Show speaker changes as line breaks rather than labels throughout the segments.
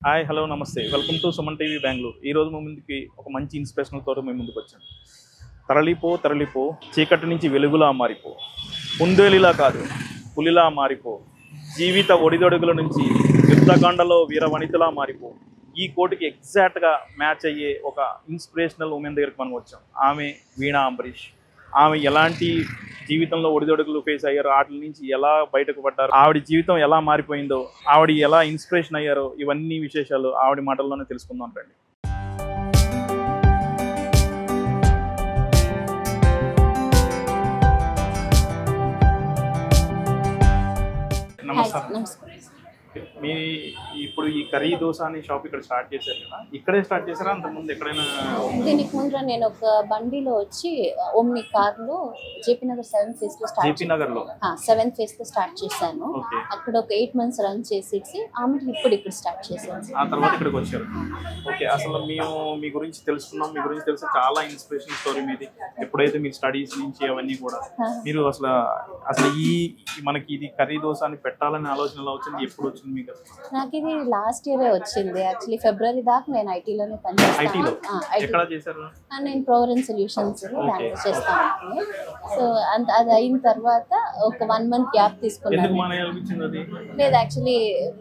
Hi hello నమస్తే welcome to Suman TV Bengaluru ఈ రోజు మీ ముందుకి ఒక మంచి ఇన్స్పిరేషనల్ తోట మేము ముందుకు వచ్చాను తరలిపో తరలిపో చీకటి నుంచి వెలుగులా మారిపో కుందేలిలా కాదు పులిలా మారిపో జీవిత ఒడిదొడుగుల నుంచి యుద్ధకాండలో వీరవనితలా మారిపో ఈ కోటికి ఎగ్జాక్ట్గా మ్యాచ్ అయ్యే ఒక ఇన్స్పిరేషనల్ ఉమెన్ దగ్గరికి మనం వచ్చాం ఆమె వీణా అంబరీష్ ఆమె ఎలాంటి జీవితంలో ఒడిదొడుగులు ఫేస్ అయ్యారో వాటి నుంచి ఎలా బయటకు పడ్డారు ఆవిడ జీవితం ఎలా మారిపోయిందో ఆవిడ ఎలా ఇన్స్పిరేషన్ అయ్యారో ఇవన్నీ విశేషాలు ఆవిడ మాటల్లోనే తెలుసుకుందాం రండి నమస్కారం
నమస్కారం
మీ ఇప్పుడు ఈ కర్రీ దోశ అనే షాప్ ఇక్కడ స్టార్ట్ చేశారు కదా ఇక్కడే స్టార్ట్ చేశారా అంతకుముందు ఎక్కడైనా
దీనికి ముందర నేను ఒక బండిలో వచ్చి ఓమ్ని కార్ లో జేపీ నగర్ సెవెన్ ఫేస్ లో స్టార్ట్
జేపీ నగర్ లో
సెవెన్ ఫేస్ లో స్టార్ట్ చేశాను
ఓకే
అక్కడ ఒక ఎయిట్ మంత్స్ రన్ చేసేసి ఆమె ఇప్పుడు ఇక్కడ స్టార్ట్ చేశాను
ఆ తర్వాత ఇక్కడికి వచ్చారు ఓకే అసలు మేము మీ గురించి తెలుసుకున్నాం మీ గురించి తెలిసి చాలా ఇన్స్పిరేషన్ స్టోరీ మీది ఎప్పుడైతే మీరు స్టడీస్ నుంచి అవన్నీ కూడా మీరు అసలు అసలు ఈ ఈ మనకి ఇది కర్రీ దోశ అని పెట్టాలనే ఆలోచన ఎలా వచ్చింది ఎప్పుడు వచ్చింది మీకు అసలు?
నాకు ఇది లాస్ట్ ఇయర్ వచ్చింది యాక్చువల్లీ ఫిబ్రవరి దాకా నేను ఐటీలోనే
ఐటీలో
పనిచేస్తాను ఐటీ
ఎక్కడ చేశారు
నేను ప్రోగ్రామ్ సొల్యూషన్స్ దాంట్లో చేస్తాను సో అంత అది అయిన తర్వాత ఒక వన్ మంత్ గ్యాప్
ఎందుకు
తీసుకున్నాను
మానేయాలనిపించింది అది
లేదు యాక్చువల్లీ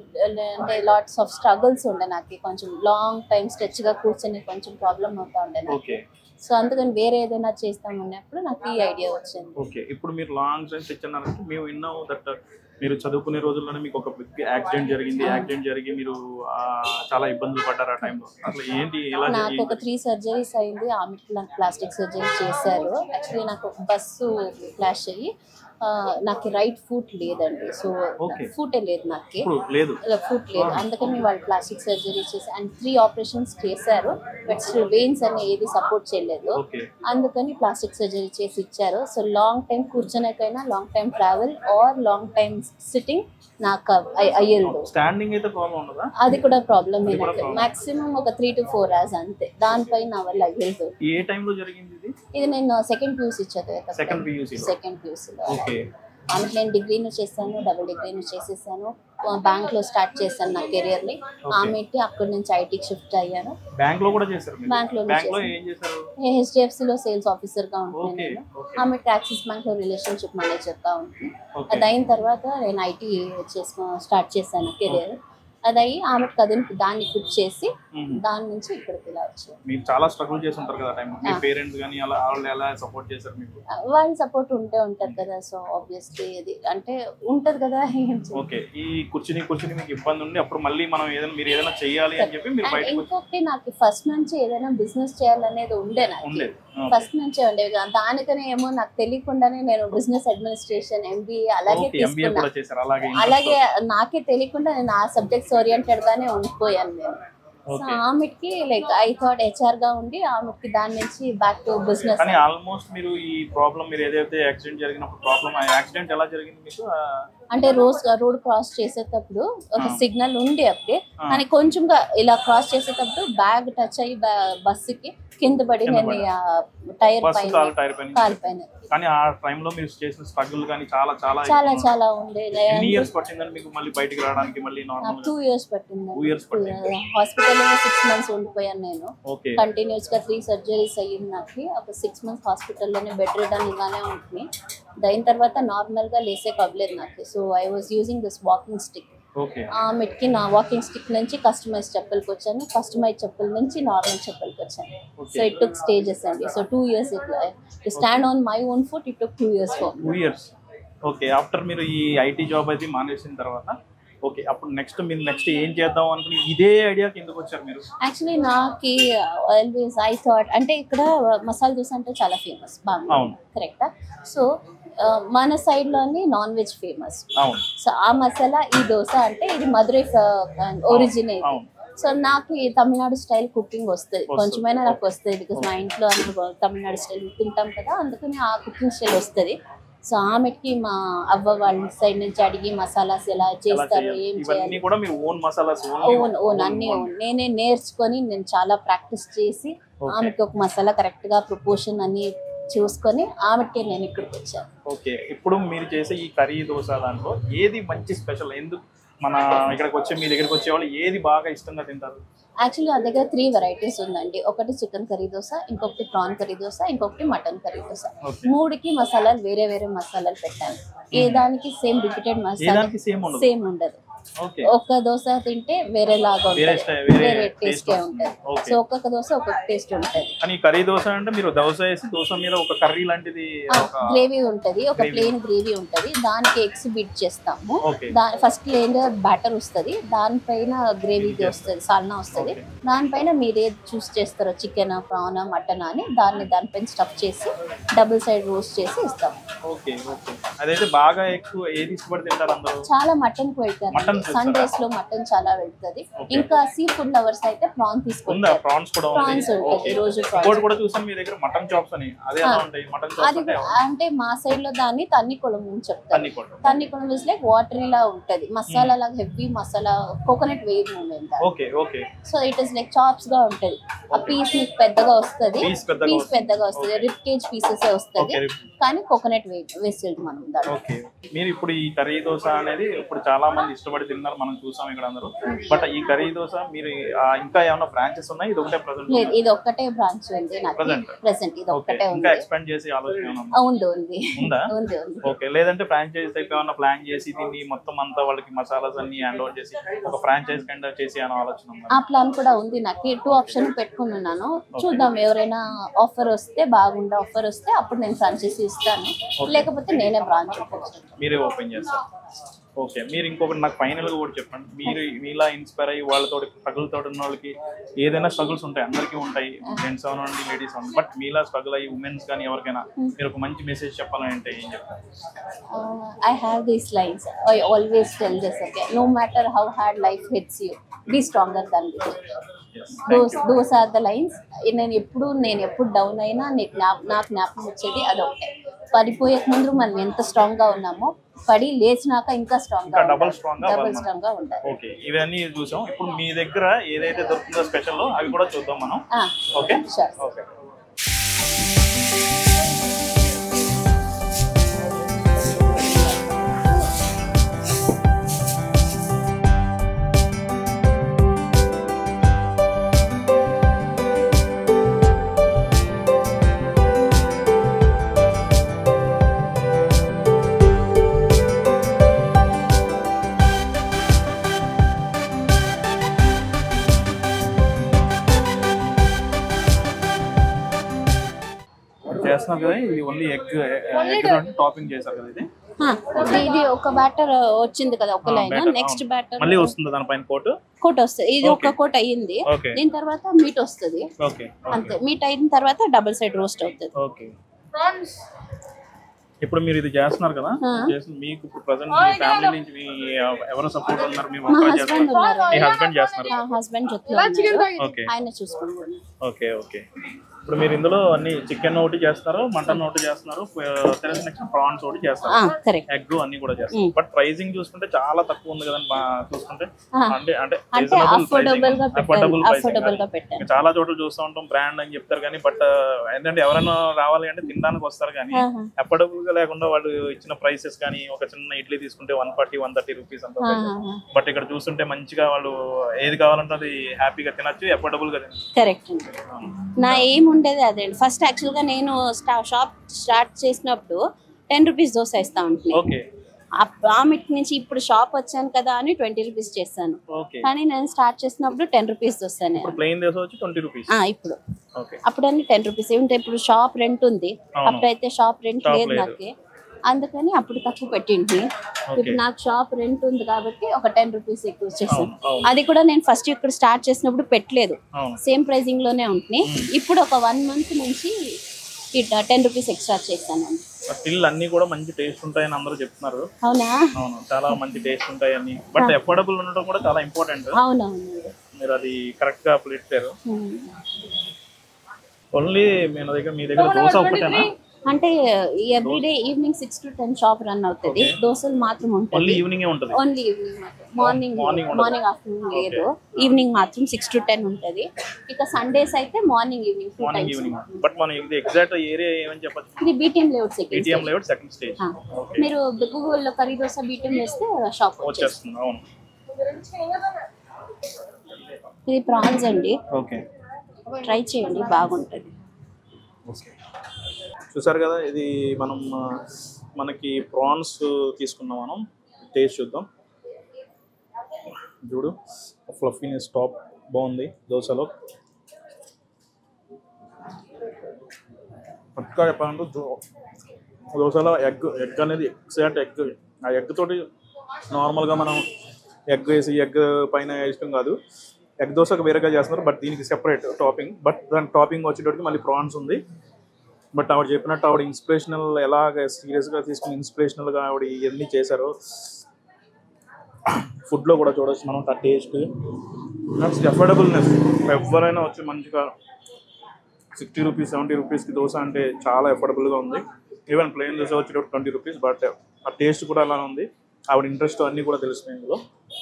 అంటే లాట్స్ ఆఫ్ స్ట్రగుల్స్ ఉండే నాకు కొంచెం లాంగ్ టైం స్ట్రెచ్ గా కూర్చొని కొంచెం ప్రాబ్లం అవుతా ఉండే నాకు
ఓకే
సో అందుకని వేరే ఏదైనా చేస్తాం అన్నప్పుడు నాకు ఈ ఐడియా వచ్చింది
ఓకే ఇప్పుడు మీరు లాంగ్ టైం తెచ్చున్నారంటే మేము విన్నాం దట్ మీరు చదువుకునే రోజుల్లోనే మీకు ఒక బిగ్ యాక్సిడెంట్ జరిగింది యాక్సిడెంట్ జరిగి మీరు ఆ, చాలా ఇబ్బందులు పడ్డారు ఆ టైంలో అసలు ఏంటి ఎలా
నాకు ఒక
జరిగింది
త్రీ సర్జరీస్ అయింది ఆమెకి నాకు ప్లాస్టిక్ సర్జరీ చేశారు యాక్చువల్లీ నాకు ఒక బస్సు ఫ్లాష్ అయ్యి ఆ, నాకు రైట్ ఫుట్ లేదండి సో
Okay.
ఫుటే లేదు నాకు
ఇప్పుడు లేదు
ఫుట్ లేదు అందుకని వాళ్ళు ప్లాస్టిక్ సర్జరీ చేసి అండ్ త్రీ ఆపరేషన్స్ చేశారు బట్ స్టిల్ వెయిన్స్ అని ఏది సపోర్ట్ చేయలేదు
ఓకే
అందుకని ప్లాస్టిక్ సర్జరీ చేసి ఇచ్చారు సో లాంగ్ టైం కూర్చోనకైనా long time travel or long time sitting నాకు అయ్- అయ్యేది
స్టాండింగ్ అయితే ప్రాబ్లం ఉండదా
అది కూడా ప్రాబ్లమ్
అది కూడా problem.
మాక్సిమం ఒక త్రీ టు ఫోర్ అవర్స్ అంతే దానిపై నా వల్ల అయ్యేది
ఏ టైంలో జరిగింది ఇది
ఇది నేను సెకండ్ పీయూసీ చదివాను
సెకండ్ పియూసీలో
సెకండ్ పీయూసీలో
ఓకే
ఆమె నేను డిగ్రీను చేశాను డబుల్ డిగ్రీను చేసేసాను బ్యాంక్ లో స్టార్ట్ చేశాను నా కెరియర్ ని ఆమెకి అక్కడి నుంచి ఐటీకి షిఫ్ట్ అయ్యాను
బ్యాంక్ లో కూడా చేశారు మీరు
బ్యాంక్ లో
బ్యాంక్ లో ఏం చేశారు
హెచ్డిఎఫ్సి లో సేల్స్ ఆఫీసర్ గా ఉంటున్నాను
ఓకే
నేను
ఓకే
ఆమె యాక్సిస్ బ్యాంక్ లో రిలేషన్షిప్ మేనేజర్ గా ఉంటుంది
ఓకే
అది అయిన తర్వాత నేను ఐటీ చేసుకో స్టార్ట్ చేశాను కెరియర్ అది అయ్యి ఆమె కదిని దాన్ని కుక్ చేసి దాని నుంచి ఇక్కడికి ఇలా వచ్చాను
మీరు చాలా స్ట్రగుల్ చేసి ఉంటారు కదా టైం మీ
ఆ.
పేరెంట్స్ కానీ అలా వాళ్ళు ఎలా సపోర్ట్ చేశారు మీకు
వాళ్ళ సపోర్ట్ ఉంటే ఉంటది కదా సో ఆబ్వియస్లీ ఇది అంటే ఉంటది కదా ఏం చేయాలి.
ఓకే ఈ కూర్చుని కూర్చుని మీకు ఇబ్బంది ఉంది అప్పుడు మళ్ళీ మనం ఏదైనా మీరు ఏదైనా చేయాలి అని చెప్పి మీరు
అండ్
బయటకు వచ్చి-
ఇంకొకటి నాకు ఫస్ట్ నుంచి ఏదైనా బిజినెస్ చేయాలనేది ఉండే నాకు
ఉండేది ఓకే.
ఫస్ట్ నుంచే ఉండేవి కదా. దానికనే ఏమో నాకు తెలియకుండానే నేను బిజినెస్ అడ్మినిస్ట్రేషన్ ఎంబీఏ అలాగే
ఓకే ఎంబీఏ
తీసుకున్నా
కూడా చేశారు అలాగే
అలాగే నాకే తెలియకుండా నేను ఆ సబ్జెక్ట్స్ ఓరియంటెడ్ గానే ఉండిపోయాను నేను సో
ఓకే
ఆమెకి లైక్ ఐ థాట్ హెచ్ఆర్ గా ఉండి ఆమెకి దాని నుంచి బ్యాక్ టు బిజినెస్
కానీ ఆల్మోస్ట్ మీరు ఈ ప్రాబ్లం మీరు ఏదైతే యాక్సిడెంట్ జరిగినప్పుడు ప్రాబ్లం ఆ యాక్సిడెంట్ ఎలా జరిగింది మీకు ఆ,
అంటే రోడ్ రోడ్ క్రాస్ చేసేటప్పుడు ఒక
ఆ.
సిగ్నల్ ఉండే అప్పుడే
ఆ.
కానీ కొంచెంగా ఇలా క్రాస్ చేసేటప్పుడు బ్యాగ్ టచ్ అయ్యి బా- బస్సుకి కింద పడి
కింద
నేను
పడి.
ఆ టైర్
బస్సు
పైన
కాలు టైర్ పైన
కాలు పైన
కానీ ఆ టైంలో మీరు చేసిన స్ట్రగుల్ కానీ చాలా చాలా
చాలా
ఎక్కువ.
చాలా ఉండే
ఎన్ని ఇయర్స్ పట్టిందని మీకు మళ్ళీ బయటికి రావడానికి మళ్ళీ నార్మల్
టూ ఇయర్స్ పట్టింది
Two years పట్టింది.
హాస్పిటల్లో సిక్స్ మంత్స్ ఉండిపోయాను నేను
ఓకే
కంటిన్యూస్ గా త్రీ సర్జరీస్ అయ్యింది నాకు ఒక సిక్స్ మంత్స్ హాస్పిటల్లోనే బెడ్ రిటర్న్ ఇలానే ఉంటుంది దాని తర్వాత నార్మల్ గా లేసే కవ్వలేదు నాకు so I was using this walking stick
okay
ఆ మెట్కి నా వాకింగ్ స్టిక్ నుంచి కస్టమైజ్ చెప్పులకి వచ్చాను కస్టమైజ్ చెప్పుల నుంచి నార్మల్ చెప్పులకి వచ్చాను సో ఇట్ టుక్ స్టేజెస్ అండి సో టూ ఇయర్స్ ఇట్లా to stand on my own foot it took two years for
two years okay after మీరు ఈ ఐటీ జాబ్ అయితే మానేసిన తర్వాత ఓకే అప్పుడు నెక్స్ట్ మీరు నెక్స్ట్ ఏం చేద్దాం అనుకుని ఇదే ఐడియాకి ఎందుకు వచ్చారు మీరు
యాక్చువల్లీ నాకు ఆల్వేస్ ఐ థాట్ అంటే ఇక్కడ మసాలా దోశ అంటే చాలా ఫేమస్ బాగా
అవును.
కరెక్టా సో మన side లోని నాన్ వెజ్ ఫేమస్
అవును
సో ఆ మసాలా ఈ దోశ అంటే ఇది మధురై ఒరిజినల్
అవును
సో నాకు ఈ తమిళనాడు స్టైల్ కుకింగ్ వస్తుంది
వస్తుంది.
కొంచెమైనా నాకు వస్తుంది బికాస్ మా ఇంట్లో అందరూ తమిళనాడు స్టైల్ తింటాం కదా అందుకని ఆ కుకింగ్ స్టైల్ వస్తుంది సో ఆమెకి మా అవ్వ వాళ్ళ సైడ్ నుంచి అడిగి మసాలాస్ ఎలా
ఎలా
చేస్తారు
చేయాలి?
ఏం
ఇవన్నీ
చేయాలి
కూడా మీరు ఓన్ మసాలాస్
ఓన్ ఓన్ అన్ని ఓన్ నేనే నేర్చుకొని నేను చాలా ప్రాక్టీస్ చేసి ఆమెకి ఒక మసాలా కరెక్ట్ గా ప్రపోర్షన్ అన్ని చూసుకొని ఆమెకి నేను ఇక్కడికి వచ్చాను
ఓకే ఇప్పుడు మీరు చేసే ఈ కర్రీ దోశ దాంట్లో ఏది మంచి స్పెషల్ ఎందుకు మన ఇక్కడికి వచ్చే మీ దగ్గరికి వచ్చే వాళ్ళు ఏది బాగా ఇష్టంగా తింటారు
యాక్చువల్లీ నా దగ్గర త్రీ వెరైటీస్ ఉందండి ఒకటి చికెన్ కర్రీ దోశ ఇంకొకటి ప్రాన్ కర్రీ దోశ ఇంకొకటి మటన్ కర్రీ దోశ
ఓకే
మూడుకి మసాలాలు వేరే వేరే మసాలాలు పెట్టాను ఏ దానికి సేమ్ రిపీటెడ్
ఏ
మసాలా
దానికి సేమ్ ఉండదు
సేమ్ ఉండదు
ఓకే
ఒక్క దోశ తింటే వేరే లాగా
వేరే
ఉంటుంది
స్టై- వేరే
వేరే
టేస్ట్
టేస్ట్
వస్తుంది
ఉంటుంది
ఓకే
సో ఒక్కొక్క దోశ ఒక్కొక్క టేస్ట్ ఉంటుంది
కానీ కర్రీ దోశ అంటే మీరు దోశ వేసి దోశ మీద ఒక కర్రీ లాంటిది ఒక
గ్రేవీ ఉంటది ఒక
Gravy.
ప్లేన్ గ్రేవీ ఉంటది దానికి ఎగ్స్ బీట్ చేస్తాము
ఓకే
దాని ఫస్ట్ ప్లేన్ బ్యాటర్ వస్తుంది దానిపైన గ్రేవీ వస్తుంది సాల్నా వస్తుంది
Okay.
దానిపైన మీరు ఏది చూస్ చేస్తారో చికెన్ ప్రాన్ మటన్ అని దాన్ని దానిపైన స్టఫ్ చేసి డబుల్ సైడ్ రోస్ట్ చేసి ఇస్తాము
ఓకే ఓకే అదైతే బాగా ఎక్కువ ఏది ఇష్టపడి తింటారు అందరూ
చాలా మటన్ కు
Mutton
వెళ్తారు
చేస్తారా?
సండేస్ లో మటన్ చాలా వెళ్తది
Okay.
ఇంకా సీ ఫుడ్ లవర్స్ అయితే ప్రాన్
ఉందా
తీసుకుంటారు
ప్రాన్స్ కూడా
ప్రాన్స్
ఉంది
ఉంటుంది
ఓకే
రోజు
ఇంకోటి
ప్రాన్స్
కూడా చూసాను మీ దగ్గర మటన్ చాప్స్ అని అదే ఎలా ఉంటాయి మటన్ చాప్స్
అది
అంటే
కూడా- అంటే మా సైడ్ లో దాన్ని తన్ని కొలం అని చెప్తారు
అన్ని కూడా
తన్ని కొలం ఇస్ లైక్ వాటరీ లా ఉంటది మసాలా లాగా heavy masala coconut wave movement
okay okay
so it is like chops గా ఉంటది ఆ పీస్ మీకు పెద్దగా వస్తది
పీస్ పెద్దగా
పీస్
వస్తుంది.
పెద్దగా వస్తది రిప్ కేజ్ పీసెస్ వస్తది
ఓకే
కానీ కోకోనట్ వేసేది మనం దాంట్లో
ఓకే మీరు ఇప్పుడు ఈ కర్రీ దోశ అనేది ఇప్పుడు చాలా మంది ఇష్టపడి తిన్నారు మనం చూసాం ఇక్కడ అందరూ బట్ ఈ కర్రీ దోశ మీరు ఆ, ఇంకా ఏమైనా బ్రాంచెస్ ఉన్నాయి ఇది ఒకటే
లేదు
ప్రజెంట్
ఇది ఒక్కటే బ్రాంచ్ ఉంది నాకు
Present.
ప్రెసెంట్ ఇది
ఓకే
ఒక్కటే
ఇంకా
ఉంది
ఎక్స్పాండ్ చేసి ఆలోచన ఏమైనా ఉందా?
ఆ, ఉంది ఉంది
ఉందా
ఉంది ఉంది
ఓకే లేదంటే ఫ్రాంచైజ్ టైప్ ఏమైనా ప్లాన్ చేసి దీన్ని మొత్తం అంతా వాళ్ళకి మసాలాస్ అన్ని హ్యాండ్ ఓవర్ చేసి ఒక ఫ్రాంచైజ్ కైండ్ చేసి అనే ఆలోచన ఉందా
ఆ ప్లాన్ కూడా ఉంది నాకు టూ ఆప్షన్ పెట్టుకుని ఉన్నాను చూద్దాం ఎవరైనా ఆఫర్ వస్తే బాగుండే ఆఫర్ వస్తే అప్పుడు నేను ఫ్రాంచైజీ ఇస్తాను లేకపోతే నేనే బ్రాంచ్
మీరే ఓపెన్ చేస్తారు ఓకే మీరు ఇంకొకటి నాకు ఫైనల్ గా కూడా చెప్పండి మీరు మీలా ఇన్స్పైర్ అయ్యి వాళ్ళతో స్ట్రగుల్ తోటి ఉన్న వాళ్ళకి ఏదైనా స్ట్రగుల్స్ ఉంటాయి అందరికీ ఉంటాయి జెంట్స్ అవనండి లేడీస్ అవనండి బట్ మీలా స్ట్రగుల్ అయ్యి ఉమెన్స్ కానీ ఎవరికైనా మీరు ఒక మంచి మెసేజ్ చెప్పాలంటే ఏం చెప్తారు
I have these lines I always tell this okay no matter how hard life hits you be stronger than before those those are the lines నేను ఎప్పుడు నేను ఎప్పుడు డౌన్ అయినా నీకు జ్ఞాప- నాకు జ్ఞాపకం వచ్చేది అదొకటే పడిపోయే ముందు మనం ఎంత స్ట్రాంగ్ గా ఉన్నామో పడి లేచినాక ఇంకా స్ట్రాంగ్ గా
ఇంకా double strong గా
డబుల్
అవ్వాలి
స్ట్రాంగ్ గా ఉండాలి
ఓకే ఇవన్నీ చూసాం ఇప్పుడు మీ దగ్గర ఏదైతే దొరుకుతుందో స్పెషల్ అవి కూడా చూద్దాం మనం ఓకే
షూర్
ఓకే చేస్తున్నారు కదా ఇది ఓన్లీ ఎగ్ ఎగ్ టాపింగ్ చేశారు కదా ఇది
ఇది ఒక బ్యాటర్ వచ్చింది కదా ఒక
ఆ,
లైన్
batter,
నెక్స్ట్
అవును.
బ్యాటర్
మళ్ళీ వస్తుంది దానిపైన కోట్
కోట్ వస్తుంది ఇది ఒక
Okay.
కోట్ అయ్యింది
ఓకే
దీని తర్వాత మీట్ వస్తుంది
ఓకే
అంతే మీట్ అయిన తర్వాత డబుల్ సైడ్ రోస్ట్ అవుతుంది
ఓకే ఇప్పుడు మీరు ఇది చేస్తున్నారు కదా
ఆ.
చేసిన మీకు ఇప్పుడు ప్రజెంట్ మీ ఫ్యామిలీ నుంచి మీ ఎవరు సపోర్ట్ ఉన్నారు మీ
మా
ఒక్కరే
హస్బెండ్
చేస్తున్నారు
ఉన్నారు
మీ హస్బెండ్ చేస్తున్నారు
మా హస్బెండ్ చెప్తున్నారు
ఓకే
ఆయన చూసుకుంటున్నారు
ఓకే ఓకే ఇప్పుడు మీరు ఇందులో అన్ని చికెన్ ఒకటి చేస్తున్నారు మటన్ ఒకటి చేస్తున్నారు తెలిసిన నెక్స్ట్ ప్రాన్స్ ఒకటి చేస్తారు
కరెక్ట్
ఎగ్ అన్ని కూడా చేస్తారు బట్ ప్రైసింగ్ చూసుకుంటే చాలా తక్కువ ఉంది కదండి మా చూసుకుంటే
ఆ.
అంటే అంటే
అంటే అఫోర్డబుల్ గా పెట్టారు అఫోర్డబుల్ గా పెట్టారు
చాలా చోట్ల చూస్తూ ఉంటాం బ్రాండ్ అని చెప్తారు కానీ బట్ ఏంటంటే ఎవరైనా రావాలి అంటే తినడానికి వస్తారు కానీ
ఆహా.
అఫోర్డబుల్ గా లేకుండా వాళ్ళు ఇచ్చిన ప్రైసెస్ కానీ ఒక చిన్న ఇడ్లీ తీసుకుంటే one forty one thirty rupees అంత
ఆహా.
బట్ ఇక్కడ చూస్తుంటే మంచిగా వాళ్ళు ఏది కావాలంటే అది హ్యాపీగా తినచ్చు అఫోర్డబుల్ గా తినచ్చు
కరెక్ట్ అండి నా ఏం ఉండేది అదే ఫస్ట్ యాక్చువల్ గా నేను స్టా షాప్ స్టార్ట్ చేసినప్పుడు టెన్ రూపీస్ దోశ ఇస్తా ఉంటున్నాను
ఓకే
ఆమెట్ నుంచి ఇప్పుడు షాప్ వచ్చాను కదా అని ట్వంటీ రూపీస్ చేస్తాను
ఓకే
కానీ నేను స్టార్ట్ చేసినప్పుడు టెన్ రూపీస్ వస్తాను
ఇప్పుడు ప్లెయిన్ దోశ వచ్చి ట్వంటీ రూపీస్
ఇప్పుడు
ఓకే
అప్పుడన్నీ టెన్ రూపీస్ ఏమిటంటే ఇప్పుడు షాప్ రెంట్ ఉంది
అవును.
అప్పుడైతే షాప్ రెంట్
Shop
లేదు
లేదు.
నాకు అందుకని అప్పుడు తక్కువ పెట్టింది ఇప్పుడు నాకు షాప్ రెంట్ ఉంది కాబట్టి ఒక టెన్ రూపీస్ ఎక్కువ వచ్చేసాను
అవును, అవును.
అది కూడా నేను ఫస్ట్ ఇక్కడ స్టార్ట్ చేసినప్పుడు పెట్టలేదు
అవును
సేమ్ ప్రైజింగ్ లోనే ఉంటుంది ఇప్పుడు ఒక వన్ మంత్ నుంచి టెన్ రూపీస్ ఎక్స్ట్రా చేశానండి
స్టిల్ అన్ని కూడా మంచి టేస్ట్ ఉంటాయని అందరూ చెప్తున్నారు
అవునా
అవును చాలా మంచి టేస్ట్ ఉంటాయని బట్ అఫోర్డబుల్ ఉండడం కూడా చాలా ఇంపార్టెంట్
అవునవును
మీరు అది కరెక్ట్ గా పెట్టారు
Hmm.
ఓన్లీ మీ దగ్గర మీ దగ్గర దోశ ఒకటేనా
అంటే everyday evening six to ten shop run అవుతుంది దోశలు మాత్రం
ఓన్లీ
ఉంటుంది
ఈవినింగ్ ఉంటుంది
ఓన్లీ ఈవినింగ్ మాత్రం మార్నింగ్
Morning ఉండదు.
మార్నింగ్ ఆఫ్టర్నూన్ లేదు ఈవినింగ్ మాత్రం సిక్స్ టు టెన్ ఉంటుంది ఇక సండేస్ అయితే morning evening two
morning
times
evening but మనం ఇది ఎగ్జాక్ట్ ఏరియా ఏమని చెప్పచ్చు
ఇది BTM layout second
ATM layout second stage okay
మీరు గూగుల్లో కర్రీ దోశ బీటీఎం వేస్తే షాప్ వచ్చేస్తుంది
వచ్చేస్తుంది అవును
ఇది ప్రాన్స్ అండి
ఓకే
ట్రై చేయండి బాగుంటుంది
ఓకే చూసారు కదా ఇది మనం ఆ, మనకి ప్రాన్స్ తీసుకున్నాం మనం టేస్ట్ చూద్దాం చూడు ఫ్లఫీనెస్ టాప్ బాగుంది దోశలో పక్కా చెప్పాలంటే దో- దోశలో ఎగ్ ఎగ్ అనేది ఎగ్జాక్ట్ ఎగ్ ఆ ఎగ్ తోటి నార్మల్గా మనం ఎగ్ వేసి ఎగ్ పైన ఇష్టం కాదు ఎగ్ దోశకు వేరేగా చేస్తున్నారు బట్ దీనికి సెపరేట్ టాపింగ్ బట్ దాని టాపింగ్ వచ్చేటప్పటికి మళ్ళీ ప్రాన్స్ ఉంది బట్ ఆవిడ చెప్పినట్టు ఆవిడ ఇన్స్పిరేషనల్ ఎలాగ సీరియస్గా తీసుకుని ఇన్స్పిరేషనల్గా ఆవిడ ఇవన్నీ చేశారో ఫుడ్లో కూడా చూడొచ్చు మనం ఆ టేస్ట్ నెక్స్ట్ అఫోర్డబుల్నెస్ ఎవరైనా వచ్చి మంచిగా సిక్స్టీ రూపీస్ సెవెంటీ రూపీస్కి దోశ అంటే చాలా అఫోర్డబుల్గా ఉంది ఈవెన్ ప్లెయిన్ దోశ వచ్చేటప్పుడు ట్వంటీ రూపీస్ బట్ ఆ టేస్ట్ కూడా అలానే ఉంది ఆవిడ ఇంట్రెస్ట్ అన్నీ కూడా తెలుస్తున్నాయి ఇందులో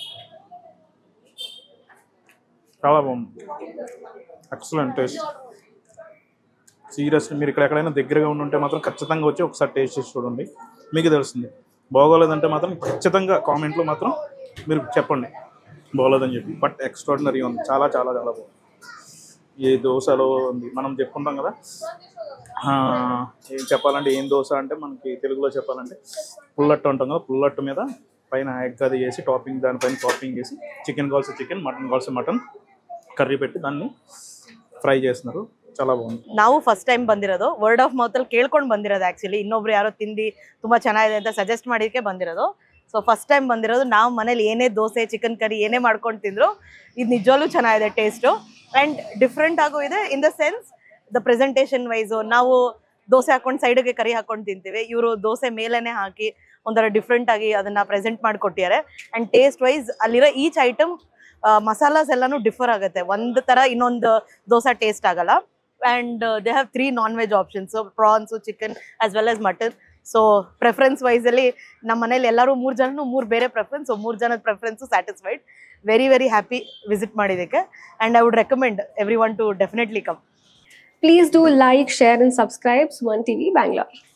చాలా బాగుంది ఎక్సలెంట్ టేస్ట్ సీరియస్ మీరు ఇక్కడ ఎక్కడైనా దగ్గరగా ఉండి ఉంటే మాత్రం ఖచ్చితంగా వచ్చి ఒకసారి టేస్ట్ చేసి చూడండి మీకు తెలుస్తుంది బాగోలేదంటే మాత్రం ఖచ్చితంగా కామెంట్లో మాత్రం మీరు చెప్పండి బాగోలేదని చెప్పి బట్ ఎక్స్ట్రాడినరీ ఉంది చాలా చాలా చాలా బాగుంది ఈ దోశలో ఉంది మనం చెప్పుకుంటాం కదా ఆ, ఏం చెప్పాలంటే ఏం దోశ అంటే మనకి తెలుగులో చెప్పాలంటే పుల్లట్టు అంటాం కదా పుల్లట్టు మీద పైన ఎగ్ అది వేసి టాపింగ్ దానిపైన టాపింగ్ వేసి చికెన్ కావాల్సి చికెన్ మటన్ కావాల్సి మటన్ కర్రీ పెట్టి దాన్ని ఫ్రై చేస్తున్నారు చాలా బాగుంది
ನಾವು ಫಸ್ಟ್ ಟೈಮ್ ಬಂದಿರೋದು ವರ್ಡ್ ಆಫ್ ಮೌತ್ ಅಲ್ಲಿ ಕೇಳ್ಕೊಂಡು ಬಂದಿರೋದು ಆಕ್ಚುಲಿ ಇನ್ನೊಬ್ರು ಯಾರೋ ತಿಂದು ತುಂಬಾ ಚೆನ್ನಾಗಿದೆ ಅಂತ ಸಜೆಸ್ಟ್ ಮಾಡಿದಕ್ಕೆ ಬಂದಿರೋದು ಸೊ ಫಸ್ಟ್ ಟೈಮ್ ಬಂದಿರೋದು ನಾವು ಮನೇಲಿ ಏನೇ ದೋಸೆ ಚಿಕನ್ ಕರಿ ಏನೇ ಮಾಡ್ಕೊಂಡು ತಿಂದ್ರು ಇದು ನಿಜವಾಗ್ಲೂ ಚೆನ್ನಾಗಿದೆ ಟೇಸ್ಟು ಆ್ಯಂಡ್ ಡಿಫ್ರೆಂಟ್ ಆಗು ಇದೆ in the sense the presentation wise ನಾವು ದೋಸೆ ಹಾಕೊಂಡು ಸೈಡ್ಗೆ ಕರಿ ಹಾಕೊಂಡು ತಿಂತೀವಿ ಇವರು ದೋಸೆ ಮೇಲೇನೆ ಹಾಕಿ ಒಂಥರ ಡಿಫ್ರೆಂಟ್ ಆಗಿ ಅದನ್ನ ಪ್ರೆಸೆಂಟ್ ಮಾಡಿಕೊಟ್ಟಿದ್ದಾರೆ ಆ್ಯಂಡ್ ಟೇಸ್ಟ್ ವೈಸ್ ಅಲ್ಲಿರೋ ಈಚ್ ಐಟಮ್ ಮಸಾಲಾಸ್ ಎಲ್ಲಾನು ಡಿಫರ್ ಆಗುತ್ತೆ ಒಂದು ಥರ ಇನ್ನೊಂದು ದೋಸೆ ಟೇಸ್ಟ್ ಆಗಲ್ಲ and they have three non veg options prawns chicken as well as mutton so preference ವೈಸಲ್ಲಿ ನಮ್ಮ ಮನೇಲಿ ಎಲ್ಲರೂ ಮೂರು ಜನನು ಮೂರು ಬೇರೆ ಪ್ರೆಫರೆನ್ಸ್ ಸೊ ಮೂರು ಜನದ preference satisfied very very happy visit ಮಾಡಿದ್ದಕ್ಕೆ and I would recommend everyone to definitely come
Please do like, share, and subscribe Suman TV Bangalore.